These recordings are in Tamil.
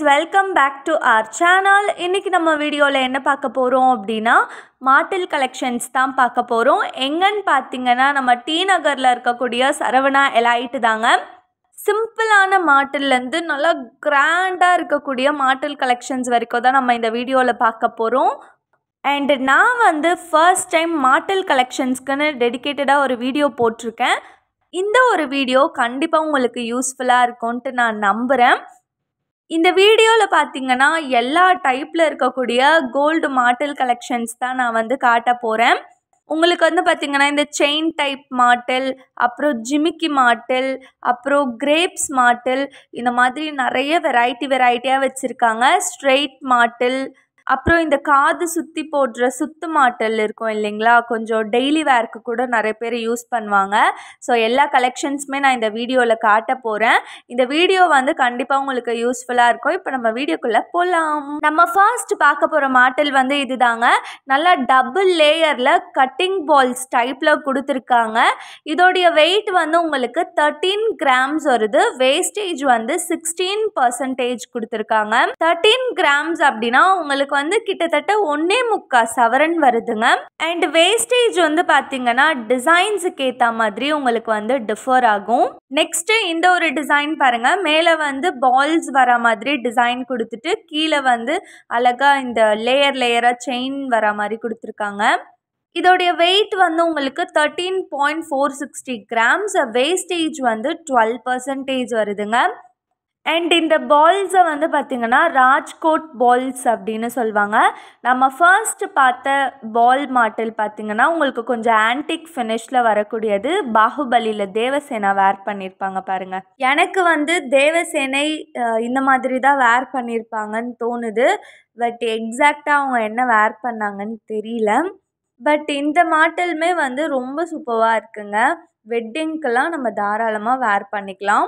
welcome back to our channel இன்றைக்கி நம்ம வீடியோவில் என்ன பார்க்க போகிறோம் அப்படின்னா மாட்டில் கலெக்ஷன்ஸ் தான் பார்க்க போகிறோம் எங்கன்னு பார்த்தீங்கன்னா நம்ம டி நகரில் இருக்கக்கூடிய சரவணா எலைட்டு தாங்க சிம்பிளான மாட்டிலேருந்து நல்லா கிராண்டாக இருக்கக்கூடிய மாட்டில் கலெக்ஷன்ஸ் வரைக்கும் தான் நம்ம இந்த வீடியோவில் பார்க்க போகிறோம் அண்டு நான் வந்து ஃபர்ஸ்ட் டைம் மாட்டல் கலெக்ஷன்ஸ்க்குன்னு டெடிக்கேட்டடாக ஒரு வீடியோ போட்டிருக்கேன் இந்த ஒரு வீடியோ கண்டிப்பாக உங்களுக்கு யூஸ்ஃபுல்லாக இருக்கும்ன்ட்டு நான் நம்புகிறேன் இந்த வீடியோவில் பார்த்தீங்கன்னா எல்லா டைப்பில் இருக்கக்கூடிய கோல்டு மாட்டல் கலெக்ஷன்ஸ் தான் நான் வந்து காட்ட போகிறேன் உங்களுக்கு வந்து பார்த்திங்கன்னா இந்த செயின் டைப் மாட்டல் அப்புறம் ஜிமிக்கி மாட்டல் அப்புறம் கிரேப்ஸ் மாட்டல் இந்த மாதிரி நிறைய வெரைட்டி வெரைட்டியாக வச்சுருக்காங்க ஸ்ட்ரெயிட் மாட்டல் அப்புறம் இந்த காது சுற்றி போடுற சுத்து மாட்டல் இருக்கும் இல்லைங்களா கொஞ்சம் டெய்லி வேர்க்கு கூட நிறைய பேர் யூஸ் பண்ணுவாங்க ஸோ எல்லா கலெக்ஷன்ஸுமே நான் இந்த வீடியோவில் காட்ட போகிறேன் இந்த வீடியோ வந்து கண்டிப்பாக உங்களுக்கு யூஸ்ஃபுல்லாக இருக்கும் இப்போ நம்ம வீடியோக்குள்ளே போகலாம் நம்ம ஃபர்ஸ்ட் பார்க்க போகிற மாட்டல் வந்து இதுதாங்க நல்லா டபுள் லேயரில் கட்டிங் பால்ஸ் டைப்பில் கொடுத்துருக்காங்க இதோடைய வெயிட் வந்து உங்களுக்கு தேர்ட்டீன் கிராம்ஸ் வருது வேஸ்டேஜ் வந்து சிக்ஸ்டீன் பர்சன்டேஜ் கொடுத்துருக்காங்க தேர்ட்டீன் கிராம்ஸ் அப்படின்னா உங்களுக்கு வந்து கிட்டத்தட்ட ஒன்னே முக்கா சவரன் வருதுங்க அண்ட் வேஸ்டேஜ் வந்து பார்த்தீங்கன்னா டிசைன்ஸுக்கு ஏற்ற மாதிரி உங்களுக்கு வந்து டிஃபர் ஆகும் நெக்ஸ்ட் இந்த ஒரு டிசைன் பாருங்க மேலே வந்து பால்ஸ் வர மாதிரி டிசைன் கொடுத்துட்டு கீழே வந்து அழகா இந்த லேயர் லேயராக செயின் வர மாதிரி கொடுத்துருக்காங்க இதோடைய வெயிட் வந்து உங்களுக்கு thirteen point four sixty grams wastage வந்து டுவெல் பர்சன்டேஜ் வருதுங்க அண்ட் இந்த பால்ஸை வந்து பார்த்திங்கன்னா ராஜ்கோட் பால்ஸ் அப்படின்னு சொல்லுவாங்க நம்ம ஃபர்ஸ்ட் பார்த்த பால் மாட்டல் பார்த்திங்கன்னா உங்களுக்கு கொஞ்சம் ஆன்டிக் ஃபினிஷில் வரக்கூடியது பாகுபலியில் தேவசேனா வேர் பண்ணியிருப்பாங்க பாருங்கள் எனக்கு வந்து தேவசேனை அஹ், இந்த மாதிரி தான் வேர் பண்ணியிருப்பாங்கன்னு தோணுது பட் எக்ஸாக்டாக அவங்க என்ன வேர் பண்ணாங்கன்னு தெரியல பட் இந்த மாட்டலுமே வந்து ரொம்ப சூப்பராக இருக்குங்க வெட்டிங்க்கெல்லாம் நம்ம தாராளமாக வேர் பண்ணிக்கலாம்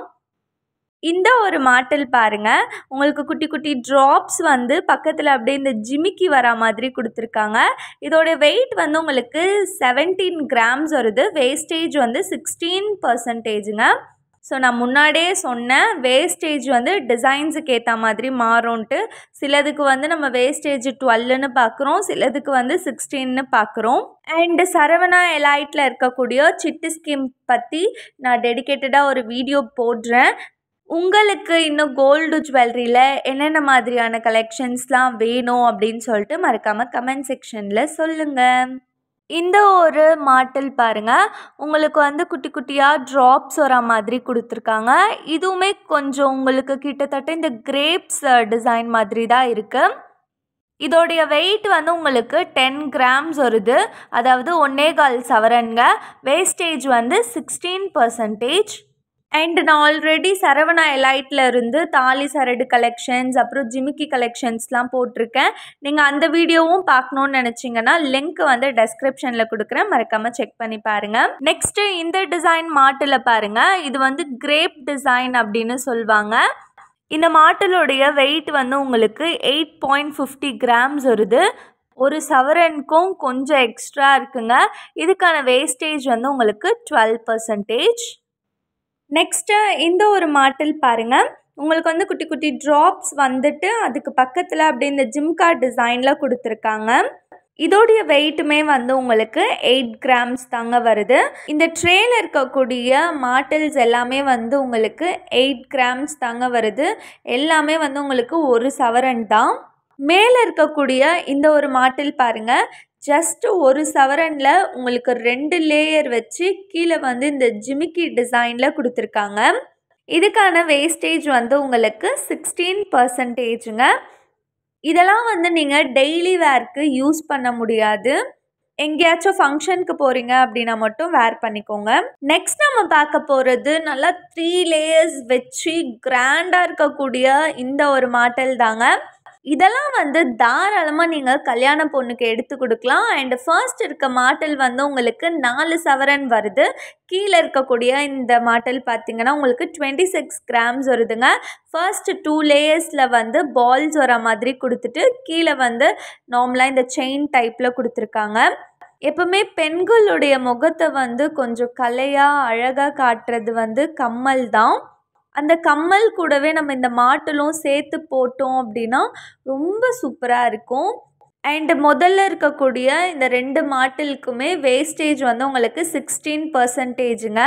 இந்த ஒரு மாட்டல் பாருங்க உங்களுக்கு குட்டி குட்டி ட்ராப்ஸ் வந்து பக்கத்தில் அப்படியே இந்த ஜிமிக்கி வர மாதிரி கொடுத்துருக்காங்க இதோட வெயிட் வந்து உங்களுக்கு செவன்டீன் கிராம்ஸ் வருது வேஸ்டேஜ் வந்து சிக்ஸ்டீன் பர்சன்டேஜுங்க ஸோ நான் முன்னாடியே சொன்னேன் வேஸ்டேஜ் வந்து டிசைன்ஸுக்கு ஏற்ற மாதிரி மாறும்ன்ட்டு சிலதுக்கு வந்து நம்ம வேஸ்டேஜ் டுவெல்லுன்னு பார்க்குறோம் சிலதுக்கு வந்து சிக்ஸ்டீன்னு பார்க்குறோம் அண்டு சரவணா எலைட்டில் இருக்கக்கூடிய சிட்டு ஸ்கீம் பற்றி நான் டெடிக்கேட்டடாக ஒரு வீடியோ போடுறேன் உங்களுக்கு இன்னும் கோல்டு ஜுவல்லரியில் என்னென்ன மாதிரியான கலெக்ஷன்ஸ்லாம் வேணும் அப்படின்னு சொல்லிட்டு மறக்காமல் கமெண்ட் செக்ஷனில் சொல்லுங்கள் இந்த ஒரு மாட்டல் பாருங்க உங்களுக்கு வந்து குட்டி குட்டியாக ட்ராப்ஸ் வர மாதிரி கொடுத்துருக்காங்க இதுவுமே கொஞ்சம் உங்களுக்கு கிட்டத்தட்ட இந்த கிரேப்ஸ் டிசைன் மாதிரி தான் இருக்குது இதோடைய வெயிட் வந்து உங்களுக்கு டென் கிராம்ஸ் வருது அதாவது ஒன்னே கால் சவரன்ங்க வேஸ்டேஜ் வந்து சிக்ஸ்டீன் பர்சன்டேஜ் அண்ட் நான் ஆல்ரெடி சரவணா எலைட்டில் இருந்து தாலி சரடு கலெக்ஷன்ஸ் அப்புறம் ஜிமிக்கி கலெக்ஷன்ஸ்லாம் போட்டிருக்கேன் நீங்கள் அந்த வீடியோவும் பார்க்கணுன்னு நினச்சிங்கன்னா லிங்க் வந்து டெஸ்கிரிப்ஷனில் கொடுக்குறேன் மறக்காமல் செக் பண்ணி பாருங்கள் நெக்ஸ்ட்டு இந்த டிசைன் மாட்டில் பாருங்கள் இது வந்து கிரேப் டிசைன் அப்படின்னு சொல்லுவாங்க இந்த மாட்டலுடைய வெயிட் வந்து உங்களுக்கு எயிட் பாயிண்ட் ஃபிஃப்டி கிராம்ஸ் வருது ஒரு சவரனுக்கும் கொஞ்சம் எக்ஸ்ட்ரா இருக்குங்க இதுக்கான வேஸ்டேஜ் வந்து உங்களுக்கு டுவெல் பர்சன்டேஜ் நெக்ஸ்ட்டு இந்த ஒரு மாட்டில் பாருங்கள் உங்களுக்கு வந்து குட்டி குட்டி ட்ராப்ஸ் வந்துட்டு அதுக்கு பக்கத்தில் அப்படியே இந்த ஜிம்கா டிசைனில் கொடுத்துருக்காங்க இதோடைய வெயிட்டுமே வந்து உங்களுக்கு எயிட் கிராம்ஸ் தாங்க வருது இந்த ட்ரேல இருக்கக்கூடிய மாட்டல்ஸ் எல்லாமே வந்து உங்களுக்கு எயிட் கிராம்ஸ் தாங்க வருது எல்லாமே வந்து உங்களுக்கு ஒரு சவரன் தான் மேலே இருக்கக்கூடிய இந்த ஒரு மாட்டில் பாருங்க ஜஸ்ட் ஒரு சவரனில் உங்களுக்கு ரெண்டு லேயர் வச்சு கீழே வந்து இந்த ஜிமிக்கி டிசைனில் கொடுத்துருக்காங்க இதுக்கான வேஸ்டேஜ் வந்து உங்களுக்கு சிக்ஸ்டீன் பர்சன்டேஜுங்க இதெல்லாம் வந்து நீங்கள் டெய்லி வேர்க்கு யூஸ் பண்ண முடியாது எங்கேயாச்சும் ஃபங்க்ஷனுக்கு போகிறீங்க அப்படின்னா மட்டும் வேர் பண்ணிக்கோங்க நெக்ஸ்ட் நம்ம பார்க்க போகிறது நல்லா த்ரீ லேயர்ஸ் வச்சு கிராண்டாக இருக்கக்கூடிய இந்த ஒரு மாட்டல் தாங்க இதெல்லாம் வந்து தாராளமாக நீங்கள் கல்யாண பொண்ணுக்கு எடுத்து கொடுக்கலாம் அண்ட் ஃபர்ஸ்ட் இருக்க மாட்டல் வந்து உங்களுக்கு நாலு சவரன் வருது கீழே இருக்கக்கூடிய இந்த மாட்டல் பார்த்தீங்கன்னா உங்களுக்கு டுவெண்ட்டி சிக்ஸ் கிராம்ஸ் வருதுங்க ஃபர்ஸ்ட் டூ லேயர்ஸில் வந்து பால்ஸ் வர மாதிரி கொடுத்துட்டு கீழே வந்து நார்மலாக இந்த செயின் டைப்பில் கொடுத்துருக்காங்க எப்பவுமே பெண்களுடைய முகத்தை வந்து கொஞ்சம் கலையாக அழகாக காட்டுறது வந்து கம்மல் தான் அந்த கம்மல் கூடவே நம்ம இந்த மாட்டலும் சேர்த்து போட்டோம் அப்படின்னா ரொம்ப சூப்பராக இருக்கும் அண்டு முதல்ல இருக்கக்கூடிய இந்த ரெண்டு மாட்டிலுக்குமே வேஸ்டேஜ் வந்து உங்களுக்கு சிக்ஸ்டீன் பர்சன்டேஜுங்க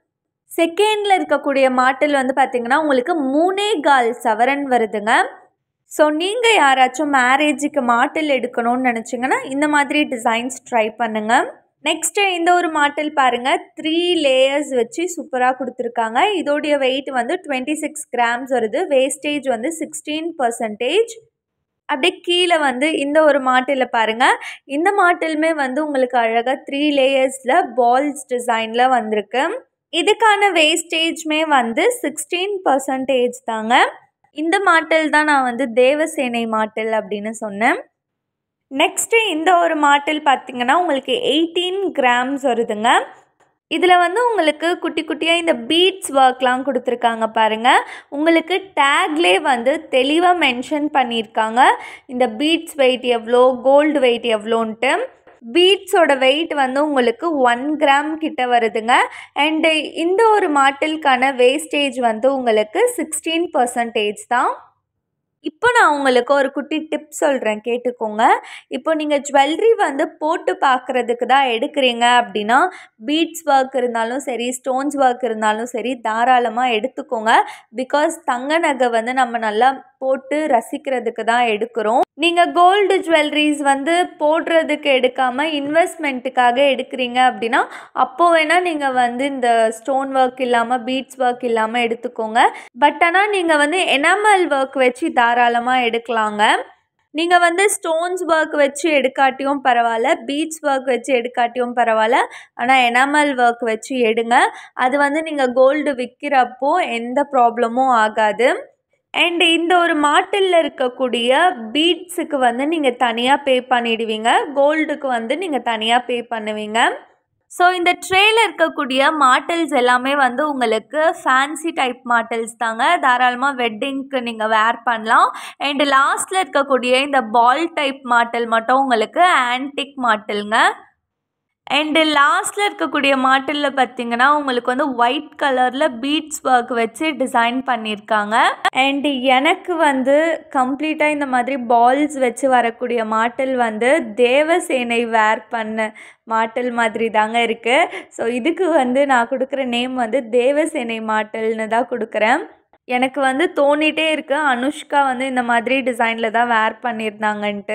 செகண்டில் இருக்கக்கூடிய மாட்டில் வந்து பார்த்திங்கன்னா உங்களுக்கு மூணே கால் சவரன் வருதுங்க ஸோ நீங்கள் யாராச்சும் மேரேஜுக்கு மாட்டில் எடுக்கணும்னு நினச்சிங்கன்னா இந்த மாதிரி டிசைன்ஸ் ட்ரை பண்ணுங்கள் நெக்ஸ்ட்டு இந்த ஒரு மாட்டில் பாருங்கள் த்ரீ லேயர்ஸ் வச்சு சூப்பராக கொடுத்துருக்காங்க இதோடைய வெயிட் வந்து டுவெண்ட்டி சிக்ஸ் கிராம்ஸ் வருது வேஸ்டேஜ் வந்து சிக்ஸ்டீன் பர்சன்டேஜ் அப்படியே கீழே வந்து இந்த ஒரு மாட்டில் பாருங்கள் இந்த மாட்டிலுமே வந்து உங்களுக்கு அழகாக த்ரீ லேயர்ஸில் பால்ஸ் டிசைனில் வந்திருக்கு இதுக்கான வேஸ்டேஜ்மே வந்து சிக்ஸ்டீன் பர்சன்டேஜ் தாங்க இந்த மாட்டில் தான் நான் வந்து தேவசேனை மாட்டில் அப்படின்னு சொன்னேன் நெக்ஸ்ட்டு இந்த ஒரு மாட்டில் பார்த்திங்கன்னா உங்களுக்கு எயிட்டீன் கிராம்ஸ் வருதுங்க இதில் வந்து உங்களுக்கு குட்டி குட்டியாக இந்த பீட்ஸ் ஒர்க்லாம் கொடுத்துருக்காங்க பாருங்கள் உங்களுக்கு டேக்லே வந்து தெளிவாக மென்ஷன் பண்ணியிருக்காங்க இந்த பீட்ஸ் வெயிட் எவ்வளோ கோல்டு வெயிட் எவ்வளோன்ட்டு பீட்ஸோட வெயிட் வந்து உங்களுக்கு ஒன் கிராம் கிட்ட வருதுங்க அண்டு இந்த ஒரு மாட்டிலுக்கான வேஸ்டேஜ் வந்து உங்களுக்கு சிக்ஸ்டீன் பர்சன்டேஜ் தான் இப்போ நான் உங்களுக்கு ஒரு குட்டி டிப் சொல்கிறேன் கேட்டுக்கோங்க இப்போ நீங்கள் ஜுவல்லரி வந்து போட்டு பார்க்குறதுக்கு தான் எடுக்கிறீங்க அப்படின்னா பீட்ஸ் ஒர்க் இருந்தாலும் சரி ஸ்டோன்ஸ் ஒர்க் இருந்தாலும் சரி தாராளமாக எடுத்துக்கோங்க பிகாஸ் தங்க நகை வந்து நம்ம நல்லா போட்டு ரசிக்கிறதுக்கு தான் எடுக்கிறோம் நீங்கள் கோல்டு ஜுவல்லரிஸ் வந்து போடுறதுக்கு எடுக்காமல் இன்வெஸ்ட்மெண்ட்டுக்காக எடுக்கிறீங்க அப்படின்னா அப்போ வேணால் நீங்கள் வந்து இந்த ஸ்டோன் ஒர்க் இல்லாமல் பீட்ஸ் ஒர்க் இல்லாமல் எடுத்துக்கோங்க பட் ஆனால் நீங்கள் வந்து எனாமல் ஒர்க் வச்சு தாராளமாக எடுக்கலாங்க நீங்கள் வந்து ஸ்டோன்ஸ் ஒர்க் வச்சு எடுக்காட்டியும் பரவாயில்ல பீட்ஸ் ஒர்க் வச்சு எடுக்காட்டியும் பரவாயில்ல ஆனால் எனாமல் ஒர்க் வச்சு எடுங்க அது வந்து நீங்கள் கோல்டு விற்கிறப்போ எந்த ப்ராப்ளமும் ஆகாது அண்ட் இந்த ஒரு மாட்டில் இருக்கக்கூடிய பீட்ஸுக்கு வந்து நீங்கள் தனியாக பே பண்ணிடுவீங்க கோல்டுக்கு வந்து நீங்கள் தனியாக பே பண்ணுவீங்க ஸோ இந்த ட்ரேயில் இருக்கக்கூடிய மாட்டல்ஸ் எல்லாமே வந்து உங்களுக்கு ஃபேன்சி டைப் மாட்டல்ஸ் தாங்க தாராளமாக வெட்டிங்க்கு நீங்கள் வேர் பண்ணலாம் அண்டு லாஸ்ட்டில் இருக்கக்கூடிய இந்த பால் டைப் மாட்டல் மட்டும் உங்களுக்கு ஆன்டிக் மாட்டலுங்க அண்டு லாஸ்ட்டில் இருக்கக்கூடிய மாட்டிலில் பார்த்தீங்கன்னா உங்களுக்கு வந்து ஒயிட் கலரில் பீட்ஸ் ஒர்க் வச்சு டிசைன் பண்ணியிருக்காங்க அண்டு எனக்கு வந்து கம்ப்ளீட்டாக இந்த மாதிரி பால்ஸ் வச்சு வரக்கூடிய மாட்டில் வந்து தேவசேனை வேர் பண்ண மாட்டல் மாதிரி தாங்க இருக்குது ஸோ இதுக்கு வந்து நான் கொடுக்குற நேம் வந்து தேவசேனை மாட்டல்னு தான் கொடுக்குறேன் எனக்கு வந்து தோணிகிட்டே இருக்குது அனுஷ்கா வந்து இந்த மாதிரி டிசைனில் தான் வேர் பண்ணியிருந்தாங்கன்ட்டு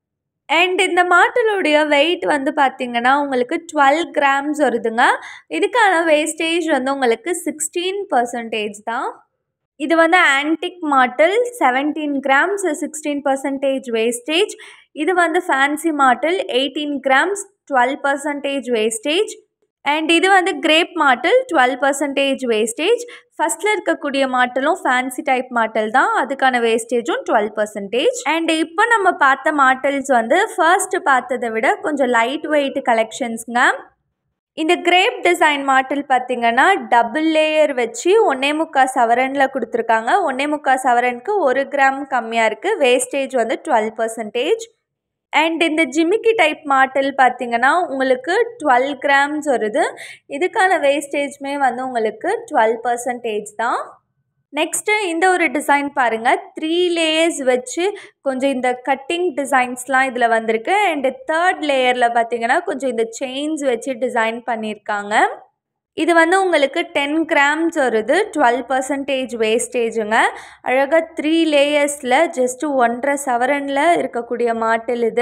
அண்ட் இந்த மாட்டலுடைய வெயிட் வந்து பார்த்திங்கன்னா உங்களுக்கு டுவெல் கிராம்ஸ் வருதுங்க இதுக்கான வேஸ்டேஜ் வந்து உங்களுக்கு சிக்ஸ்டீன் பர்சன்டேஜ் தான் இது வந்து ஆன்டிக் மாட்டல் seventeen grams sixteen percentage wastage இது வந்து ஃபேன்சி மாட்டல் eighteen grams twelve percentage wastage and இது வந்து கிரேப் மாட்டல் டுவெல் பர்சன்டேஜ் வேஸ்டேஜ் ஃபஸ்ட்டில் இருக்கக்கூடிய மாட்டலும் ஃபேன்சி டைப் மாட்டல் தான் அதுக்கான வேஸ்டேஜும் டுவெல் பர்சன்டேஜ் அண்ட் இப்போ நம்ம பார்த்த மாட்டல்ஸ் வந்து ஃபர்ஸ்ட்டு பார்த்ததை விட கொஞ்சம் லைட் வெயிட் கலெக்ஷன்ஸுங்க இந்த கிரேப் டிசைன் மாட்டில் பார்த்தீங்கன்னா டபுள் லேயர் வச்சு ஒன்னே முக்கால் சவரனில் கொடுத்துருக்காங்க ஒன்னே முக்கால் சவரனுக்கு ஒரு கிராம் கம்மியாக இருக்குது வேஸ்டேஜ் வந்து டுவெல் பர்சன்டேஜ் அண்ட் இந்த ஜிமிக்கி டைப் மாட்டில் பார்த்தீங்கன்னா உங்களுக்கு டுவெல் கிராம்ஸ் வருது இதுக்கான வேஸ்டேஜ்மே வந்து உங்களுக்கு டுவெல் பர்சன்டேஜ் தான் நெக்ஸ்ட்டு இந்த ஒரு டிசைன் பாருங்கள் த்ரீ லேயர்ஸ் வச்சு கொஞ்சம் இந்த கட்டிங் டிசைன்ஸ்லாம் இதில் வந்திருக்கு அண்டு தேர்ட் லேயரில் பார்த்தீங்கன்னா கொஞ்சம் இந்த செயின்ஸ் வச்சு டிசைன் பண்ணியிருக்காங்க இது வந்து உங்களுக்கு டென் கிராம்ஸ் வருது டுவெல் பர்சன்டேஜ் வேஸ்டேஜுங்க அழகாக த்ரீ லேயர்ஸில் ஜஸ்ட்டு ஒன்றரை சவரனில் இருக்கக்கூடிய மாட்டில் இது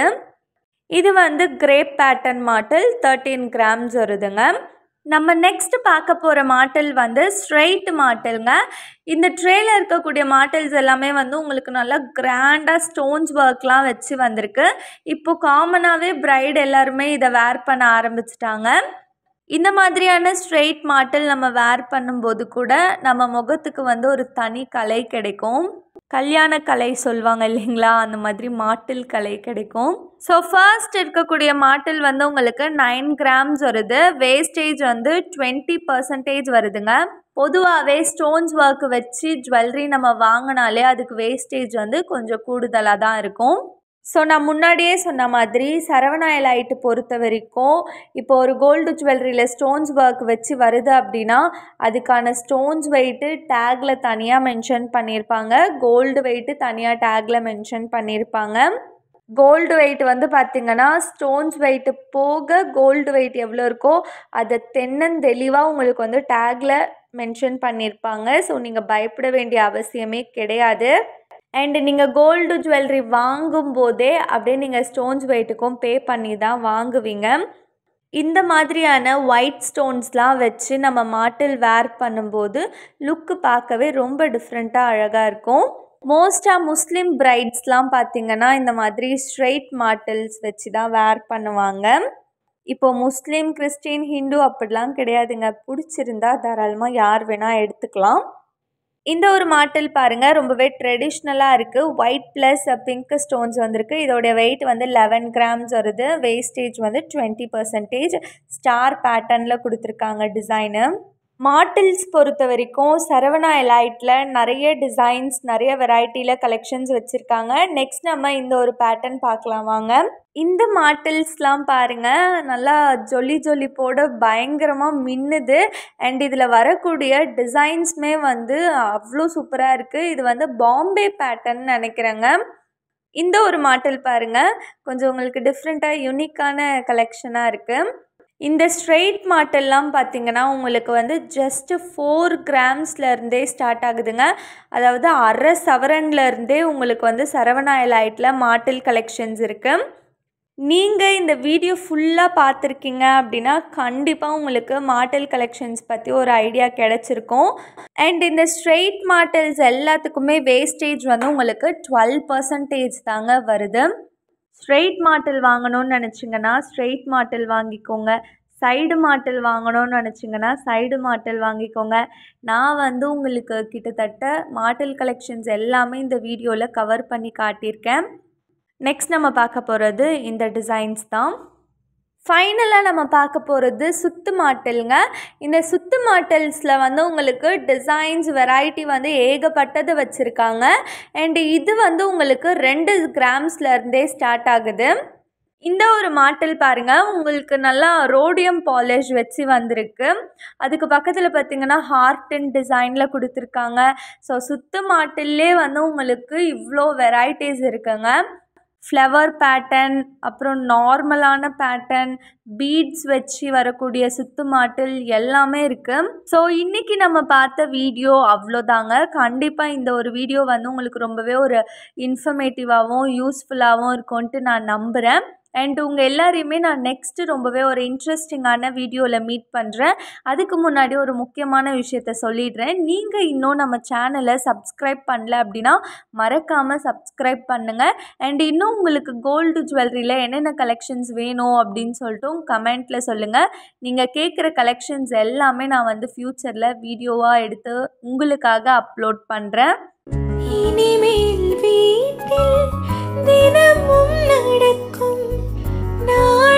இது வந்து கிரேப் பேட்டர்ன் மாட்டில் தேர்ட்டீன் கிராம்ஸ் வருதுங்க நம்ம நெக்ஸ்ட் பார்க்க போகிற மாட்டல் வந்து ஸ்ட்ரெயிட் மாட்டல்ங்க இந்த ட்ரேல இருக்கக்கூடிய மாட்டல்ஸ் எல்லாமே வந்து உங்களுக்கு நல்லா கிராண்டாக ஸ்டோன்ஸ் ஒர்க்லாம் வச்சு வந்திருக்கு இப்போ காமனாகவே பிரைட் எல்லாருமே இதை வேர் பண்ண ஆரம்பிச்சிட்டாங்க இந்த மாதிரியான ஸ்ட்ரெயிட் மாட்டல் நம்ம வேர் பண்ணும்போது கூட நம்ம முகத்துக்கு வந்து ஒரு தனி கலை கிடைக்கும் கல்யாண கலை சொல்லுவாங்க இல்லைங்களா அந்த மாதிரி மாட்டில் கலை கிடைக்கும் ஸோ ஃபர்ஸ்ட் இருக்கக்கூடிய மாட்டில் வந்து உங்களுக்கு நைன் கிராம்ஸ் வருது வேஸ்டேஜ் வந்து டுவெண்ட்டி பர்சன்டேஜ் வருதுங்க பொதுவாகவே ஸ்டோன்ஸ் ஒர்க் வச்சு ஜுவல்லரி நம்ம வாங்கினாலே அதுக்கு வேஸ்டேஜ் வந்து கொஞ்சம் கூடுதலாக தான் இருக்கும் ஸோ நான் முன்னாடியே சொன்ன மாதிரி சரவணா எலைட்டு பொறுத்த வரைக்கும் இப்போ ஒரு கோல்டு ஜுவல்லரியில் ஸ்டோன்ஸ் ஒர்க் வச்சு வருது அப்படின்னா அதுக்கான ஸ்டோன்ஸ் வெயிட்டு டேக்கில் தனியாக மென்ஷன் பண்ணியிருப்பாங்க கோல்டு வெயிட்டு தனியாக டேக்கில் மென்ஷன் பண்ணியிருப்பாங்க கோல்டு வெயிட் வந்து பார்த்திங்கன்னா ஸ்டோன்ஸ் வெயிட்டு போக கோல்டு வெயிட் எவ்வளோ இருக்கோ அதை தென்னந்தெளிவாக உங்களுக்கு வந்து டேக்கில் மென்ஷன் பண்ணியிருப்பாங்க ஸோ நீங்கள் பயப்பட வேண்டிய அவசியமே கிடையாது அண்டு நீங்கள் கோல்டு ஜுவல்லரி வாங்கும்போதே அப்படியே நீங்கள் ஸ்டோன்ஸ் வெயிட்டுக்கும் பே பண்ணி தான் வாங்குவீங்க இந்த மாதிரியான ஒயிட் ஸ்டோன்ஸ்லாம் வச்சு நம்ம மாட்டில் வேர் பண்ணும்போது லுக்கு பார்க்கவே ரொம்ப டிஃப்ரெண்ட்டாக அழகாக இருக்கும் மோஸ்ட்டாக முஸ்லீம் பிரைட்ஸ்லாம் பார்த்திங்கன்னா இந்த மாதிரி ஸ்ட்ரெயிட் மாட்டில்ஸ் வச்சு தான் வேர் பண்ணுவாங்க இப்போ முஸ்லீம் கிறிஸ்டின் ஹிந்து அப்படிலாம் கிடையாதுங்க பிடிச்சிருந்தா தாராளமாக யார் வேணால் எடுத்துக்கலாம் இந்த ஒரு மாட்டில் பாருங்கள் ரொம்பவே ட்ரெடிஷ்னலாக இருக்குது ஒயிட் ப்ளஸ் பிங்க் ஸ்டோன்ஸ் வந்திருக்கு இதோடைய வெயிட் வந்து லெவன் கிராம்ஸ் வருது வேஸ்டேஜ் வந்து டுவெண்ட்டி பர்சன்டேஜ் ஸ்டார் பேட்டர்னில் கொடுத்துருக்காங்க டிசைனு மாட்டில்ஸ் பொறுத்த வரைக்கும் சரவணா எலைட்டில் நிறைய டிசைன்ஸ் நிறைய வெரைட்டியில் கலெக்ஷன்ஸ் வச்சுருக்காங்க நெக்ஸ்ட் நம்ம இந்த ஒரு பேட்டர்ன் பார்க்கலாம் வாங்க இந்த மாட்டில்ஸ்லாம் பாருங்கள் நல்லா ஜொல்லி ஜொல்லி போட பயங்கரமாக மின்னுது அண்ட் இதில் வரக்கூடிய டிசைன்ஸுமே வந்து அவ்வளோ சூப்பராக இருக்குது இது வந்து பாம்பே பேட்டர்ன் நினைக்கிறேங்க இந்த ஒரு மாட்டில் பாருங்கள் கொஞ்சம் உங்களுக்கு டிஃப்ரெண்ட்டாக யூனிக்கான கலெக்ஷனாக இருக்குது இந்த ஸ்ட்ரெயிட் மாட்டெல்லாம் பார்த்திங்கன்னா உங்களுக்கு வந்து ஜஸ்ட்டு ஃபோர் கிராம்ஸ்லேருந்தே ஸ்டார்ட் ஆகுதுங்க அதாவது அரை சவரன்லேருந்தே உங்களுக்கு வந்து சரவணா எலைட்டில் மாட்டில் கலெக்ஷன்ஸ் இருக்குது நீங்கள் இந்த வீடியோ ஃபுல்லாக பார்த்துருக்கீங்க அப்படின்னா கண்டிப்பாக உங்களுக்கு மாட்டல் கலெக்ஷன்ஸ் பற்றி ஒரு ஐடியா கிடச்சிருக்கும் அண்ட் இந்த ஸ்ட்ரெயிட் மாட்டல்ஸ் எல்லாத்துக்குமே வேஸ்டேஜ் வந்து உங்களுக்கு டுவெல் பர்சன்டேஜ் தாங்க வருது ஸ்ட்ரெயிட் மாட்டில் வாங்கணும்னு நினச்சிங்கன்னா ஸ்ட்ரெயிட் மாட்டில் வாங்கிக்கோங்க சைடு மாட்டில் வாங்கணும்னு நினச்சிங்கன்னா சைடு மாட்டில் வாங்கிக்கோங்க நான் வந்து உங்களுக்கு கிட்டத்தட்ட மாட்டில் கலெக்ஷன்ஸ் எல்லாமே இந்த வீடியோவில் கவர் பண்ணி காட்டியிருக்கேன் நெக்ஸ்ட் நம்ம பார்க்க போகிறது இந்த டிசைன்ஸ் தான் ஃபைனலாக நம்ம பார்க்க போகிறது சுத்து மாட்டல்ங்க இந்த சுத்து மாட்டல்ஸில் வந்து உங்களுக்கு டிசைன்ஸ் வெரைட்டி வந்து ஏகப்பட்டது வச்சுருக்காங்க அண்டு இது வந்து உங்களுக்கு ரெண்டு கிராம்ஸ்லேருந்தே ஸ்டார்ட் ஆகுது இந்த ஒரு மாட்டல் பாருங்கள் உங்களுக்கு நல்லா ரோடியம் பாலிஷ் வச்சு வந்திருக்கு அதுக்கு பக்கத்தில் பார்த்தீங்கன்னா ஹார்ட் அண்ட் டிசைனில் கொடுத்துருக்காங்க ஸோ சுத்து மாட்டிலே வந்து உங்களுக்கு இவ்வளோ வெரைட்டிஸ் இருக்குங்க ஃப்ளவர் பேட்டர்ன் அப்புறம் நார்மலான பேட்டர்ன் பீட்ஸ் வச்சு வரக்கூடிய சுத்து மாட்டில் எல்லாமே இருக்குது ஸோ இன்றைக்கி நம்ம பார்த்த வீடியோ அவ்வளோதாங்க கண்டிப்பாக இந்த ஒரு வீடியோ வந்து உங்களுக்கு ரொம்பவே ஒரு இன்ஃபர்மேட்டிவாகவும் யூஸ்ஃபுல்லாகவும் இருக்கும்ன்ட்டு நான் நம்புகிறேன் அண்ட் உங்கள் எல்லாரையுமே நான் நெக்ஸ்ட்டு ரொம்பவே ஒரு இன்ட்ரெஸ்டிங்கான வீடியோவில் மீட் பண்ணுறேன் அதுக்கு முன்னாடி ஒரு முக்கியமான விஷயத்த சொல்லிடுறேன் நீங்கள் இன்னும் நம்ம சேனலை சப்ஸ்கிரைப் பண்ணல அப்படின்னா மறக்காமல் சப்ஸ்கிரைப் பண்ணுங்கள் அண்ட் இன்னும் உங்களுக்கு கோல்டு ஜுவல்லரியில் என்னென்ன கலெக்ஷன்ஸ் வேணும் அப்படின்னு சொல்லிட்டு கமெண்ட்டில் சொல்லுங்கள் நீங்கள் கேட்குற கலெக்ஷன்ஸ் எல்லாமே நான் வந்து ஃப்யூச்சரில் வீடியோவாக எடுத்து உங்களுக்காக அப்லோட் பண்ணுறேன் இனிமேல் வீட்டில் தினமும் நடக்கும் நாள்